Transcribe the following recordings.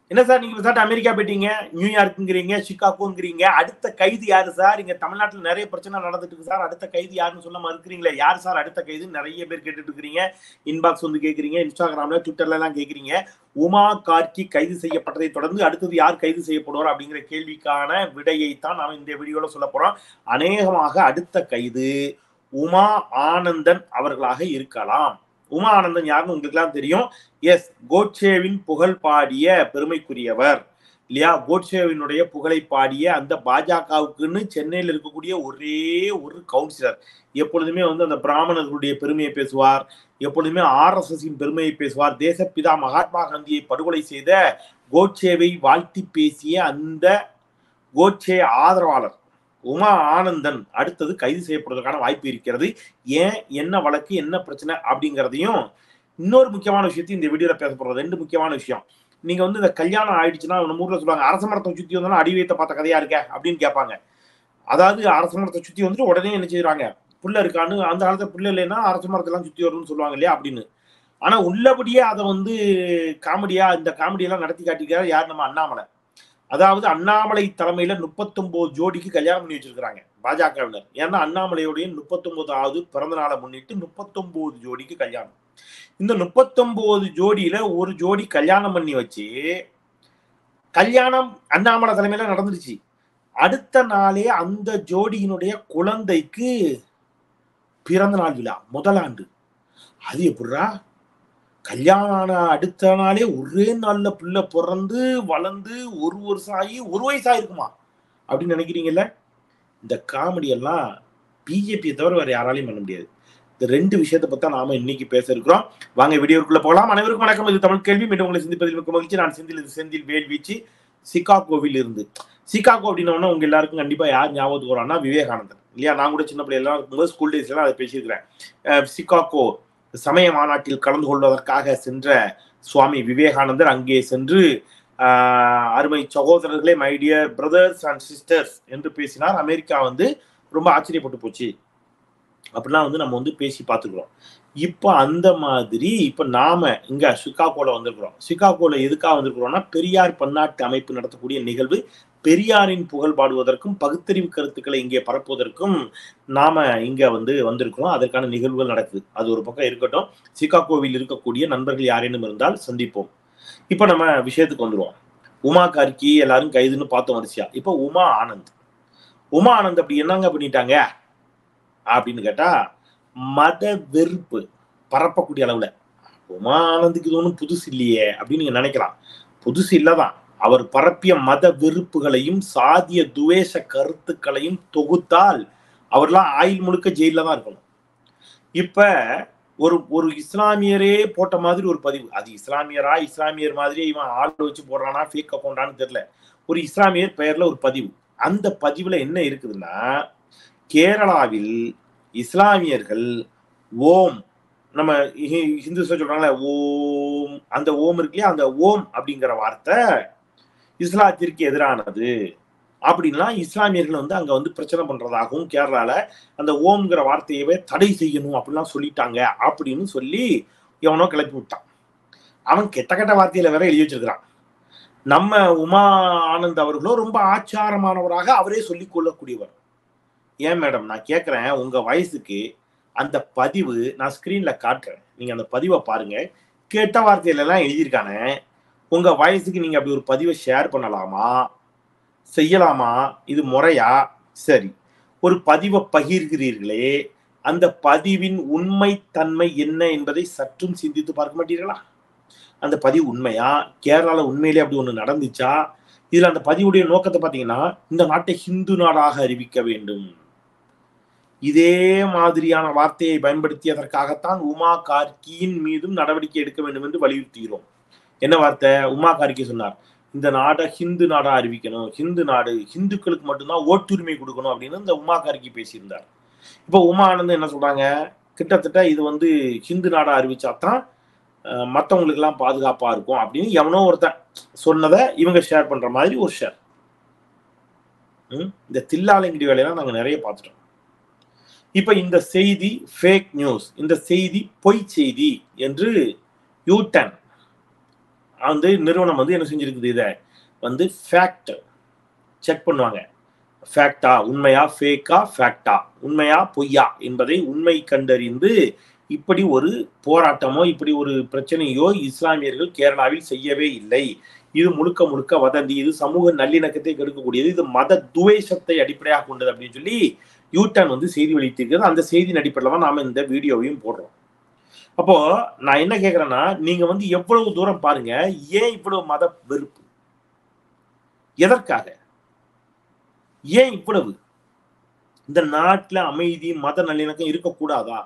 என்ன சார் நீங்க sir America போயிட்டீங்க நியூயார்க்குங்கிறீங்க சிகாகோங்கிறீங்க அடுத்த கைது யாரு சார் இங்க தமிழ்நாட்டுல நிறைய பிரச்சனை நடந்துட்டு இருக்கு சார் அடுத்த கைது யாருன்னு சொல்ல மறுக்கிறீங்களே யார் சார் அடுத்த கைது நிறைய பேர் கேட்டுட்டு இருக்கிறீங்க இன்பாக்ஸ் வந்து கேக்குறீங்க இன்ஸ்டாகிராம்ல ட்விட்டர்ல எல்லாம் கேக்குறீங்க உமா கார்கி கைது செய்யப்பட்டதை தொடர்ந்து அடுத்தது யார் கைது செய்யப்படுவார் அப்படிங்கிற கேள்விக்கான விடையை தான் நாம் இந்த வீடியோல சொல்ல போறோம் அநேகமாக அடுத்த கைது உமா ஆனந்தன் அவர்களாக இருக்கலாம் உமா ஆனந்தன் யாருன்னு உங்களுக்கு எல்லாம் தெரியும் எஸ் கோட்சேவின் புகழ் பாடிய பெருமைக்குரியவர் இல்லையா கோட்சேவினுடைய புகழை பாடிய அந்த பாஜகவுக்குன்னு சென்னையில் இருக்கக்கூடிய ஒரே ஒரு கவுன்சிலர் எப்பொழுதுமே வந்து அந்த பிராமணர்களுடைய பெருமையை பேசுவார் எப்பொழுதுமே ஆர்எஸ்எஸின் பெருமையை பேசுவார் தேசப்பிதா மகாத்மா காந்தியை படுகொலை செய்த கோட்சேவை வாழ்த்தி பேசிய அந்த கோட்சே ஆதரவாளர் உமா ஆனந்தன் அடுத்தது கைது செய்யப்படுவதற்கான வாய்ப்பு இருக்கிறது ஏன் என்ன வழக்கு என்ன பிரச்சனை அப்படிங்கிறதையும் இன்னொரு முக்கியமான விஷயத்தையும் இந்த வீடியோல பேச போறோம் ரெண்டு முக்கியமான விஷயம் நீங்க வந்து இந்த கல்யாணம் ஆயிடுச்சுன்னா நம்ம ஊர்ல சொல்லுவாங்க அரச மரத்தை சுத்தி வந்தாலும் அடி வைத்த பார்த்த கதையா இருக்க அப்படின்னு கேட்பாங்க அதாவது அரச மரத்தை சுத்தி வந்துட்டு உடனே என்ன செய்யறாங்க புள்ள இருக்கான்னு அந்த காலத்துல புள்ள இல்லைன்னா அரச மரத்தெல்லாம் சுத்தி வரும்னு சொல்லுவாங்க இல்லையா அப்படின்னு ஆனா உள்ளபடியே அதை வந்து காமெடியா இந்த காமெடியெல்லாம் நடத்தி காட்டிக்கிறார் யார் நம்ம அண்ணாமலை அதாவது அண்ணாமலை தலைமையில முப்பத்தொன்பது ஜோடிக்கு கல்யாணம் பண்ணி வச்சிருக்கிறாங்க பாஜகவினர் ஏன்னா அண்ணாமலையுடைய முப்பத்தொன்பதாவது பிறந்த நாளை முன்னிட்டு முப்பத்தொன்பது ஜோடிக்கு கல்யாணம் இந்த முப்பத்தொன்பது ஜோடியில ஒரு ஜோடி கல்யாணம் பண்ணி வச்சு கல்யாணம் அண்ணாமலை தலைமையில நடந்துருச்சு அடுத்த நாளே அந்த ஜோடியினுடைய குழந்தைக்கு பிறந்த நாள் விழா முதல் ஆண்டு அது எப்படிரா கல்யாணம் ஆன அடுத்த நாளே ஒரே நாள்ல பிள்ளை பிறந்து வளர்ந்து ஒரு வருஷம் ஆகி ஒரு வயசா இருக்குமா அப்படின்னு நினைக்கிறீங்கல்ல இந்த காமெடி எல்லாம் பிஜேபியை தவிர வேற யாராலையும் பண்ண முடியாது இந்த ரெண்டு விஷயத்தை பத்தி நாம இன்னைக்கு பேச இருக்கிறோம் வாங்க வீடியோக்குள்ள போகலாம் அனைவருக்கும் வணக்கம் இது தமிழ் கேள்வி மீண்டும் உங்களை சந்திப்பதில் மிக்க மகிழ்ச்சி நான் செந்தில் இது செந்தில் வேல்வீச்சு சிகாகோவில் இருந்து சிகாகோ அப்படின்னா உங்க எல்லாருக்கும் கண்டிப்பா யார் ஞாபகத்துக்கு வரான்னா விவேகானந்தர் இல்லையா நான் கூட சின்ன பிள்ளை எல்லாம் இருக்கும்போது ஸ்கூல் டேஸ்ல அதை பேசியிருக்கிறேன் சிகாகோ சமய மாநாட்டில் கலந்து கொள்வதற்காக சென்ற சுவாமி விவேகானந்தர் அங்கே சென்று அருமை சகோதரர்களே my dear brothers and sisters என்று பேசினார் அமெரிக்கா வந்து ரொம்ப ஆச்சரியப்பட்டு போச்சு அப்படிலாம் வந்து நம்ம வந்து பேசி பார்த்துக்கிறோம் இப்போ அந்த மாதிரி இப்போ நாம இங்க சிகாகோல வந்திருக்கிறோம் சிகாகோல எதுக்காக வந்திருக்கிறோம்னா பெரியார் பன்னாட்டு அமைப்பு நடத்தக்கூடிய நிகழ்வு பெரியாரின் புகழ் பாடுவதற்கும் பகுத்தறிவு கருத்துக்களை இங்கே பரப்புவதற்கும் நாம இங்க வந்து வந்திருக்கிறோம் அதற்கான நிகழ்வுகள் நடக்குது அது ஒரு பக்கம் இருக்கட்டும் சிகாகோவில் இருக்கக்கூடிய நண்பர்கள் யாரேனும் இருந்தால் சந்திப்போம் இப்ப நம்ம விஷயத்துக்கு வந்துருவோம் உமா கார்கி எல்லாரும் கைதுன்னு பார்த்தோம் வரிசையா இப்ப உமா ஆனந்த் உமா ஆனந்த் அப்படி என்னங்க பண்ணிட்டாங்க அப்படின்னு கேட்டா மத வெறுப்பு பரப்பக்கூடிய அளவுல உமா ஆனந்துக்கு இது ஒன்றும் புதுசு இல்லையே அப்படின்னு நீங்க நினைக்கலாம் புதுசு இல்லதான் அவர் பரப்பிய மத வெறுப்புகளையும் சாதிய துவேஷ கருத்துக்களையும் தொகுத்தால் அவர்லாம் ஆயுள் முழுக்க ஜெயில தான் இருக்கணும் இப்ப ஒரு ஒரு இஸ்லாமியரே போட்ட மாதிரி ஒரு பதிவு அது இஸ்லாமியரா இஸ்லாமியர் மாதிரியே இவன் ஆள் வச்சு போடுறானா ஃபேக் அக்கௌண்டான்னு தெரியல ஒரு இஸ்லாமியர் பெயர்ல ஒரு பதிவு அந்த பதிவுல என்ன இருக்குதுன்னா கேரளாவில் இஸ்லாமியர்கள் ஓம் நம்ம ஹிந்துஸ சொல்றாங்களே ஓம் அந்த ஓம் இருக்கு இல்லையா அந்த ஓம் அப்படிங்கிற வார்த்தை இஸ்லாத்திற்கு எதிரானது அப்படின்லாம் இஸ்லாமியர்கள் வந்து அங்க வந்து பிரச்சனை பண்றதாகவும் கேரளால அந்த ஓம்ங்கிற வார்த்தையவே தடை செய்யணும் அப்படிலாம் சொல்லிட்டாங்க அப்படின்னு சொல்லி எவனோ கிளப்பி விட்டான் அவன் கெட்ட கெட்ட வார்த்தையில வேற எழுதி வச்சிருக்கிறான் நம்ம உமா ஆனந்த் அவர்களோ ரொம்ப ஆச்சாரமானவராக அவரே சொல்லிக் கொள்ளக்கூடியவர் ஏன் மேடம் நான் கேட்குறேன் உங்க வயசுக்கு அந்த பதிவு நான் ஸ்கிரீன்ல காட்டுறேன் நீங்க அந்த பதிவை பாருங்க கெட்ட வார்த்தையில எல்லாம் எழுதியிருக்கானே உங்க வயசுக்கு நீங்க அப்படி ஒரு பதிவை ஷேர் பண்ணலாமா செய்யலாமா இது முறையா சரி ஒரு பதிவை பகிர்கிறீர்களே அந்த பதிவின் உண்மை தன்மை என்ன என்பதை சற்றும் சிந்தித்து பார்க்க மாட்டீர்களா அந்த பதிவு உண்மையா கேரளால உண்மையிலே அப்படி ஒண்ணு நடந்துச்சா இதுல அந்த பதிவுடைய நோக்கத்தை பாத்தீங்கன்னா இந்த நாட்டை ஹிந்து நாடாக அறிவிக்க வேண்டும் இதே மாதிரியான வார்த்தையை பயன்படுத்தியதற்காகத்தான் உமா கார்கியின் மீதும் நடவடிக்கை எடுக்க வேண்டும் என்று வலியுறுத்துகிறோம் என்ன வார்த்தை உமா கார்கி சொன்னார் இந்த நாடை ஹிந்து நாடா அறிவிக்கணும் ஹிந்து நாடு ஹிந்துக்களுக்கு மட்டும்தான் ஓட்டுரிமை கொடுக்கணும் அப்படின்னு இந்த உமா கார்கி பேசியிருந்தார் இப்போ உமா ஆனந்த் என்ன சொல்றாங்க கிட்டத்தட்ட இது வந்து ஹிந்து நாடா அறிவிச்சாதான் மற்றவங்களுக்கு எல்லாம் பாதுகாப்பா இருக்கும் அப்படின்னு எவனோ ஒருத்தன் சொன்னதை இவங்க ஷேர் பண்ற மாதிரி ஒரு ஷேர் இந்த தில்லாலங்கிரி வேலையெல்லாம் நாங்க நிறைய பார்த்துட்டோம் இப்ப இந்த செய்தி ஃபேக் நியூஸ் இந்த செய்தி பொய் செய்தி என்று யூட்டன் வந்து நிறுவனம் வந்து என்ன செஞ்சிருக்குது இதை வந்து ஃபேக்ட் செக் பண்ணுவாங்க ஃபேக்டா உண்மையா ஃபேக்கா ஃபேக்டா உண்மையா பொய்யா என்பதை உண்மை கண்டறிந்து இப்படி ஒரு போராட்டமோ இப்படி ஒரு பிரச்சனையோ இஸ்லாமியர்கள் கேரளாவில் செய்யவே இல்லை இது முழுக்க முழுக்க வதந்தி இது சமூக நல்லிணக்கத்தை கெடுக்கக்கூடியது இது மத துவேஷத்தை அடிப்படையாக கொண்டது அப்படின்னு சொல்லி யூட்டன் வந்து செய்தி வெளியிட்டிருக்கிறது அந்த செய்தியின் அடிப்படையில் தான் நாம இந்த வீடியோவையும் போடுறோம் அப்போ நான் என்ன கேட்கறேன்னா நீங்க வந்து எவ்வளவு தூரம் பாருங்க ஏன் இவ்வளவு மத வெறுப்பு எதற்காக ஏன் இவ்வளவு இந்த நாட்டுல அமைதி மத நல்லிணக்கம் இருக்கக்கூடாதா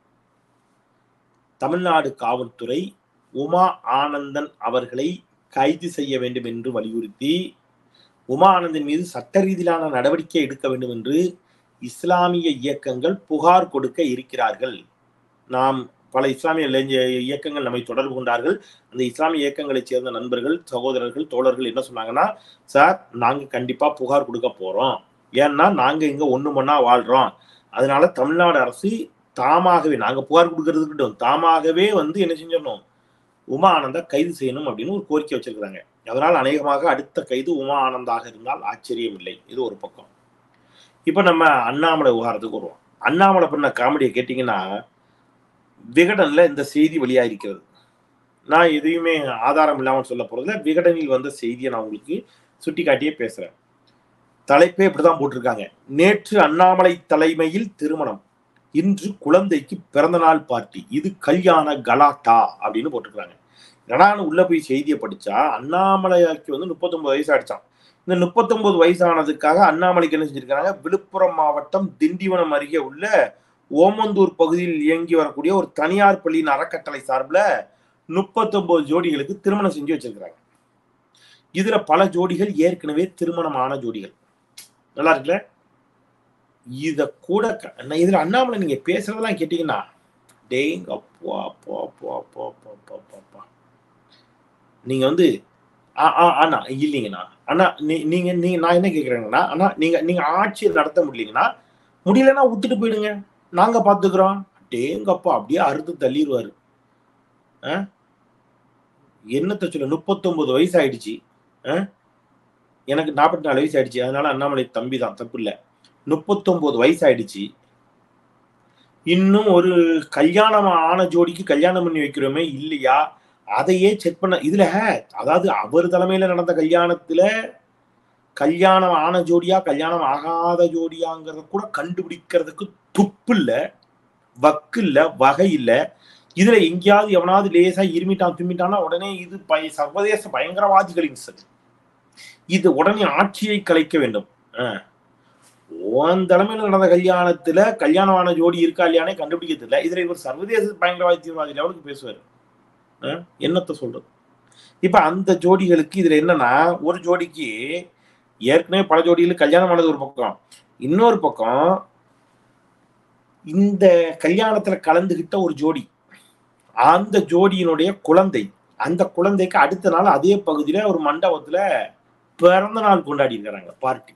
தமிழ்நாடு காவல்துறை உமா ஆனந்தன் அவர்களை கைது செய்ய வேண்டும் என்று வலியுறுத்தி உமா ஆனந்தன் மீது சட்ட ரீதியிலான நடவடிக்கை எடுக்க வேண்டும் என்று இஸ்லாமிய இயக்கங்கள் புகார் கொடுக்க இருக்கிறார்கள் நாம் பல இஸ்லாமிய இளைஞ- இயக்கங்கள் நம்மை தொடர்பு கொண்டார்கள் அந்த இஸ்லாமிய இயக்கங்களைச் சேர்ந்த நண்பர்கள் சகோதரர்கள் தோழர்கள் என்ன சொன்னாங்கன்னா சார் நாங்க கண்டிப்பா புகார் கொடுக்க போறோம் ஏன்னா நாங்க இங்க ஒண்ணு மண்ணா வாழ்றோம் அதனால தமிழ்நாடு அரசு தாமாகவே நாங்க புகார் கொடுக்கறதுக்கிட்டோம் தாமாகவே வந்து என்ன செஞ்சிடணும் உமா ஆனந்தா கைது செய்யணும் அப்படின்னு ஒரு கோரிக்கை வச்சிருக்கிறாங்க அதனால் அநேகமாக அடுத்த கைது உமா ஆனந்தாக இருந்தால் ஆச்சரியம் இல்லை இது ஒரு பக்கம் இப்ப நம்ம அண்ணாமலை விவகாரத்துக்கு வருவோம் அண்ணாமலை பண்ண காமெடியை கேட்டீங்கன்னா விகடன்ல இந்த செய்தி வெளியா இருக்கிறது நான் எதையுமே ஆதாரம் இல்லாமல் சொல்ல போறதுல விகடனில் வந்த செய்தியை நான் உங்களுக்கு சுட்டி காட்டியே பேசுறேன் தலைப்பே இப்படிதான் போட்டிருக்காங்க நேற்று அண்ணாமலை தலைமையில் திருமணம் இன்று குழந்தைக்கு பிறந்தநாள் பார்ட்டி இது கல்யாண கலாட்டா அப்படின்னு போட்டிருக்காங்க என்னடான்னு உள்ள போய் செய்தியை படிச்சா அண்ணாமலைக்கு வந்து முப்பத்தொன்பது வயசு ஆயிடுச்சான் இந்த முப்பத்தொன்பது வயசானதுக்காக அண்ணாமலைக்கு என்ன செஞ்சிருக்காங்க விழுப்புரம் மாவட்டம் திண்டிவனம் அருகே உள்ள ஓமந்தூர் பகுதியில் இயங்கி வரக்கூடிய ஒரு தனியார் பள்ளியின் அறக்கட்டளை சார்பில் முப்பத்தொன்பது ஜோடிகளுக்கு திருமணம் செஞ்சு வச்சிருக்கிறாங்க இதுல பல ஜோடிகள் ஏற்கனவே திருமணம் ஆன ஜோடிகள் நல்லா இருக்குல்ல இத கூட க- நான் இதுல அண்ணாமலை நீங்க பேசுறதெல்லாம் கேட்டீங்கன்னா டேங்க அப்பா அப்பா அப்பா அப்பா அப்பா அப்பா அப்பா அப்பா. நீங்க வந்து ஆ ஆ அண்ணா இல்லைங்கண்ணா அண்ணா நீ- நீங்க நீங்க நான் என்ன கேக்குறேங்கன்னா அண்ணா நீங்க நீங்க ஆட்சியை நடத்த முடியலீங்கன்னா முடியலன்னா விட்டுட்டு போயிடுங்க நாங்க பாத்துக்கிறோம் டேங்கப்பா அப்படியே அறுத்து தள்ளிடுவாரு ஆ? என்னத்த சொல்ல முப்பத்தொன்பது வயசு ஆயிடுச்சு ஆ? எனக்கு நாற்பத்தி நாலு வயசு ஆயிடுச்சு அதனால அண்ணாமலை தம்பி தான் தப்பு இல்லை முப்பத்தொன்பது வயசு ஆயிடுச்சு இன்னும் ஒரு கல்யாணம் ஆன ஜோடிக்கு கல்யாணம் பண்ணி வைக்கிறோமே இல்லையா அதையே செக் பண்ண இதுல அதாவது அவர் தலைமையில நடந்த கல்யாணத்துல கல்யாணம் ஆன ஜோடியா கல்யாணம் ஆகாத ஜோடியாங்கிறத கூட கண்டுபிடிக்கிறதுக்கு துப்பு இல்ல வக்கு இல்ல வகை இல்ல இதுல எங்கேயாவது எவனாவது லேசா இருமிட்டான் தும்மிட்டான்னா உடனே இது பய சர்வதேச பயங்கரவாதிகளின் சதி இது உடனே ஆட்சியை கலைக்க வேண்டும் ஆஹ். உன் தலைமையில் நடந்த கல்யாணத்துல கல்யாணமான ஜோடி இருக்கா இல்லையானே கண்டுபிடிக்க தெரியல இதுல இவர் சர்வதேச பயங்கரவாதி தீவிரவாதி லெவலுக்கு பேசுவார் ஆஹ். என்னத்த சொல்றது இப்ப அந்த ஜோடிகளுக்கு இதுல என்னன்னா ஒரு ஜோடிக்கு ஏற்கனவே பல ஜோடிகளுக்கு கல்யாணம் ஆனது ஒரு பக்கம் இன்னொரு பக்கம் இந்த கல்யாணத்துல கலந்துகிட்ட ஒரு ஜோடி அந்த ஜோடியினுடைய குழந்தை அந்த குழந்தைக்கு அடுத்த நாள் அதே பகுதியில ஒரு மண்டபத்துல பிறந்த நாள் கொண்டாடி இருக்கிறாங்க பார்ட்டி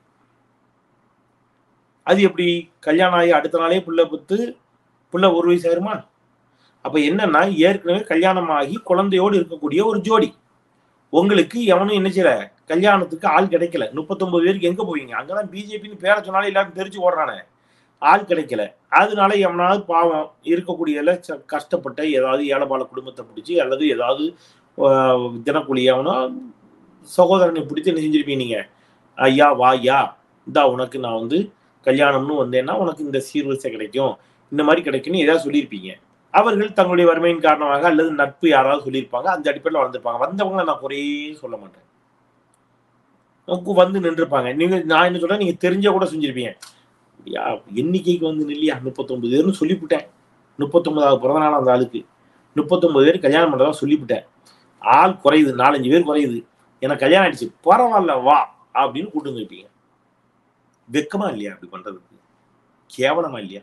அது எப்படி கல்யாணம் ஆகி அடுத்த நாளே புள்ள புத்து புள்ள ஒரு வயசு ஆயிருமா அப்ப என்னன்னா ஏற்கனவே கல்யாணம் ஆகி குழந்தையோடு இருக்கக்கூடிய ஒரு ஜோடி உங்களுக்கு எவனும் என்ன செய்யல கல்யாணத்துக்கு ஆள் கிடைக்கல முப்பத்தொன்பது பேருக்கு எங்க போவீங்க அங்கதான் பிஜேபின்னு பேர சொன்னாலே எல்லாரும் தெரிஞ்சு ஓடுறானே ஆள் கிடைக்கல அதனால எவனாவது பாவம் இருக்கக்கூடியதுல ச- கஷ்டப்பட்ட ஏதாவது ஏழைபால குடும்பத்தை பிடிச்சி அல்லது ஏதாவது ஆஹ், தினக்கூலி எவனோ சகோதரனை பிடிச்சி என்ன செஞ்சிருப்பீங்க நீங்க ஐயா வா ஐயா இந்தா உனக்கு நான் வந்து கல்யாணம்னு வந்தேன்னா உனக்கு இந்த சீர்வரிசை கிடைக்கும் இந்த மாதிரி கிடைக்கும்னு ஏதாவது சொல்லியிருப்பீங்க அவர்கள் தங்களுடைய வறுமையின் காரணமாக அல்லது நட்பு யாராவது சொல்லியிருப்பாங்க அந்த அடிப்படையில் வளர்ந்துருப்பாங்க வந்தவங்களை நான் குறையே சொல்ல மாட்டேன் உக்கு வந்து நின்றுப்பாங்க நீங்க நான் என்ன சொல்றேன் நீங்க தெரிஞ்ச கூட செஞ்சிருப்பீங்க யா எண்ணிக்கைக்கு வந்து நில்லையா முப்பத்தொன்பது பேர்னு சொல்லிவிட்டேன் முப்பத்தொன்பதாவது பிறந்த நாள் அந்த ஆளுக்கு முப்பத்தொன்பது பேர் கல்யாணம் பண்றதா சொல்லிவிட்டேன் ஆள் குறையுது நாலஞ்சு பேர் குறையுது எனக்கு கல்யாணம் ஆயிடுச்சு பரவாயில்ல வா அப்படின்னு கூட்டு வந்துருப்பீங்க வெக்கமா இல்லையா அப்படி பண்றதுக்கு கேவலமா இல்லையா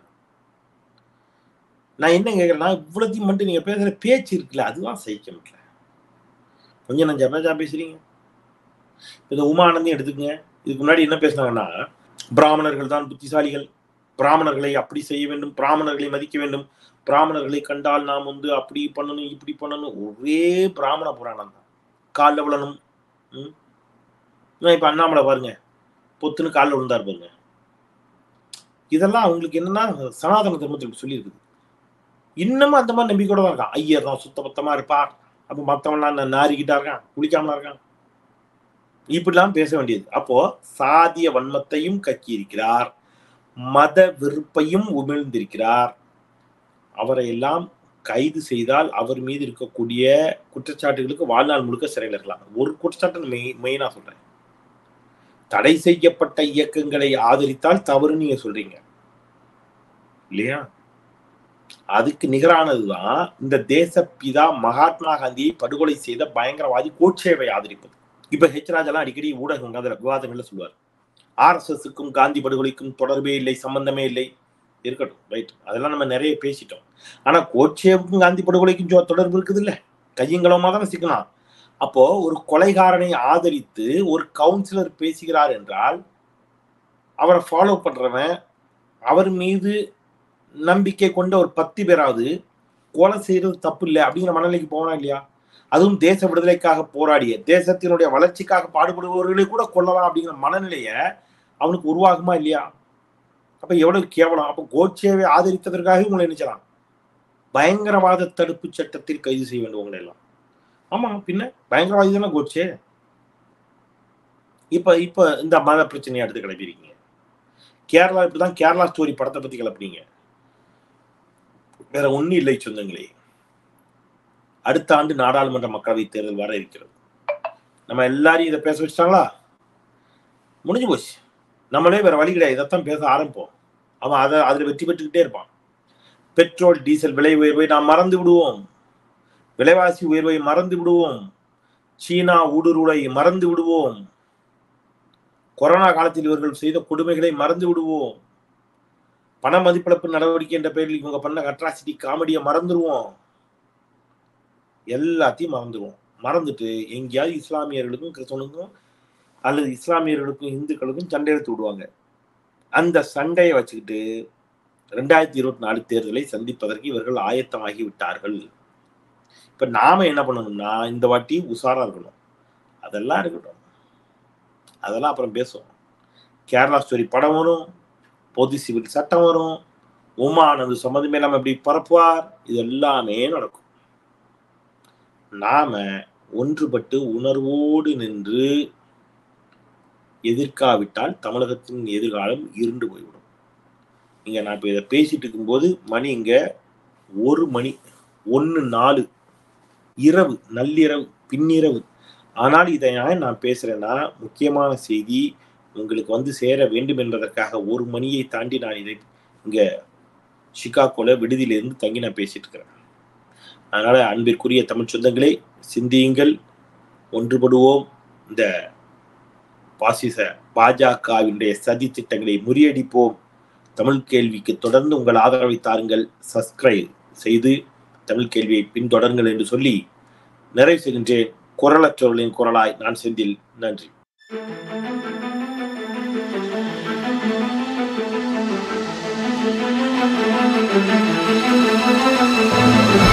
நான் என்ன கேட்கறேன்னா இவ்வளத்தையும் மட்டும் நீங்க பேசுற பேச்சு இருக்குல்ல அதுதான் சகிக்க முடியல கொஞ்சம் நான் ஜபஜா பேசுறீங்க இந்த உமானந்தையும் எடுத்துக்கங்க இதுக்கு முன்னாடி என்ன பேசினாங்கன்னா பிராமணர்கள் தான் புத்திசாலிகள் பிராமணர்களை அப்படி செய்ய வேண்டும் பிராமணர்களை மதிக்க வேண்டும் பிராமணர்களை கண்டால் நாம் வந்து அப்படி பண்ணணும் இப்படி பண்ணணும் ஒரே பிராமண புராணம் தான் காலில் விழணும் ம்? இப்ப அண்ணாமலை பாருங்க பொத்துன்னு காலில் விழுந்தார் பாருங்க இதெல்லாம் அவங்களுக்கு என்னன்னா சனாதன தர்மத்தில் சொல்லியிருக்குது இன்னமும் அந்த மாதிரி நம்பிக்கையோட தான் இருக்கான் ஐயர் தான் சுத்த பத்தமா இருப்பார் அப்ப மத்தவன்லாம் நாரிக்கிட்டா இருக்கான் குளிக்காமலா இருக்கான் இப்படிலாம் பேச வேண்டியது அப்போ சாதிய வன்மத்தையும் கக்கி இருக்கிறார் மத வெறுப்பையும் உமிழ்ந்திருக்கிறார் அவரை எல்லாம் கைது செய்தால் அவர் மீது இருக்கக்கூடிய குற்றச்சாட்டுகளுக்கு வாழ்நாள் முழுக்க சிறையில் இருக்கலாம் ஒரு குற்றச்சாட்டு மெய் மெயினா சொல்றேன் தடை செய்யப்பட்ட இயக்கங்களை ஆதரித்தால் தவறு நீங்க சொல்றீங்க இல்லையா அதுக்கு நிகரானதுதான் இந்த தேசப்பிதா மகாத்மா காந்தியை படுகொலை செய்த பயங்கரவாதி கோட்சேவை ஆதரிப்பது இப்ப ஹெச் ராஜெல்லாம் அடிக்கடி ஊடகம் அதுல விவாதங்கள்ல சொல்லுவார் ஆர்எஸ்எஸ்க்கும் காந்தி படுகொலைக்கும் தொடர்பே இல்லை சம்பந்தமே இல்லை இருக்கட்டும் ரைட் அதெல்லாம் நம்ம நிறைய பேசிட்டோம் ஆனா கோட்சேவுக்கும் காந்தி படுகொலைக்கும் ஜோ- தொடர்பு இருக்குது இல்ல கையங்களமா தானே சிக்கலாம் அப்போ ஒரு கொலைகாரனை ஆதரித்து ஒரு கவுன்சிலர் பேசுகிறார் என்றால் அவரை ஃபாலோ பண்றவன் அவர் மீது நம்பிக்கை கொண்ட ஒரு பத்து பேராவது கொலை செய்யறது தப்பு இல்லை அப்படிங்கிற மனநிலைக்கு போனா இல்லையா அதுவும் தேச விடுதலைக்காக போராடிய தேசத்தினுடைய வளர்ச்சிக்காக பாடுபடுபவர்களை கூட கொல்லலாம் அப்படிங்கிற மனநிலைய அவனுக்கு உருவாகுமா இல்லையா அப்ப எவ்வளவு கேவலம் அப்ப கோட்சேவை ஆதரித்ததற்காக உங்களை நினைச்சலாம் பயங்கரவாத தடுப்பு சட்டத்தில் கைது செய்ய வேண்டும் உங்களை எல்லாம் ஆமா பின்ன பயங்கரவாதி தானே கோட்சே இப்ப இப்ப இந்த மத பிரச்சனையை எடுத்து கிளப்பிருக்கீங்க கேரளா இப்படிதான் கேரளா ஸ்டோரி படத்தை பத்தி கிளப்புறீங்க வேற ஒண்ணும் இல்லை சொந்தங்களே அடுத்த ஆண்டு நாடாளுமன்ற மக்களவை தேர்தல் வர இருக்கிறது நம்ம எல்லாரையும் இதை பேச வச்சிட்டாங்களா முடிஞ்சு போச்சு நம்மளே வேற வழி கிடையாது இதைத்தான் பேச ஆரம்பிப்போம் அவன் அதை அதுல வெற்றி பெற்றுக்கிட்டே இருப்பான் பெட்ரோல் டீசல் விலை உயர்வை நாம் மறந்து விடுவோம் விலைவாசி உயர்வை மறந்து விடுவோம் சீனா ஊடுருவலை மறந்து விடுவோம் கொரோனா காலத்தில் இவர்கள் செய்த கொடுமைகளை மறந்து விடுவோம் பண மதிப்பிழப்பு நடவடிக்கை என்ற பெயரில் இவங்க பண்ண அட்ராசிட்டி காமெடியை மறந்துடுவோம் எல்லாத்தையும் மறந்துடுவோம் மறந்துட்டு எங்கேயாவது இஸ்லாமியர்களுக்கும் கிறிஸ்தவனுக்கும் அல்லது இஸ்லாமியர்களுக்கும் இந்துக்களுக்கும் சண்டை எடுத்து விடுவாங்க அந்த சண்டையை வச்சுக்கிட்டு ரெண்டாயிரத்தி இருபத்தி நாலு தேர்தலை சந்திப்பதற்கு இவர்கள் ஆயத்தமாகி விட்டார்கள் இப்ப நாம என்ன பண்ணணும்னா இந்த வாட்டி உஷாரா இருக்கணும் அதெல்லாம் இருக்கட்டும் அதெல்லாம் அப்புறம் பேசுவோம் கேரளா ஸ்டோரி படம் வரும் பொது சிவில் சட்டம் வரும் உமானது சம்மந்தமே இல்லாம எப்படி பரப்புவார் இது எல்லாமே நடக்கும் நாம ஒன்றுபட்டு உணர்வோடு நின்று எதிர்க்காவிட்டால் தமிழகத்தின் எதிர்காலம் இருண்டு போய்விடும் இங்க நான் இப்ப இதை பேசிட்டு இருக்கும்போது மணி இங்க ஒரு மணி ஒன்னு நாலு இரவு நள்ளிரவு பின்னிரவு ஆனால் இதை ஏன் நான் பேசுறேன்னா முக்கியமான செய்தி உங்களுக்கு வந்து சேர வேண்டும் என்பதற்காக ஒரு மணியை தாண்டி நான் இதை இங்க சிகாகோல விடுதியிலிருந்து தங்கி நான் பேசிட்டு இருக்கிறேன் அதனால அன்பிற்குரிய தமிழ் சொந்தங்களே சிந்தியுங்கள் ஒன்றுபடுவோம் இந்த பாசிச பாஜகவினுடைய சதி திட்டங்களை முறியடிப்போம் தமிழ் கேள்விக்கு தொடர்ந்து உங்கள் ஆதரவை தாருங்கள் சப்ஸ்கிரைப் செய்து தமிழ் கேள்வியை பின்தொடருங்கள் என்று சொல்லி நிறைவு செய்கின்றேன் குரலற்றவர்களின் குரலாய் நான் செந்தில் நன்றி Thank you.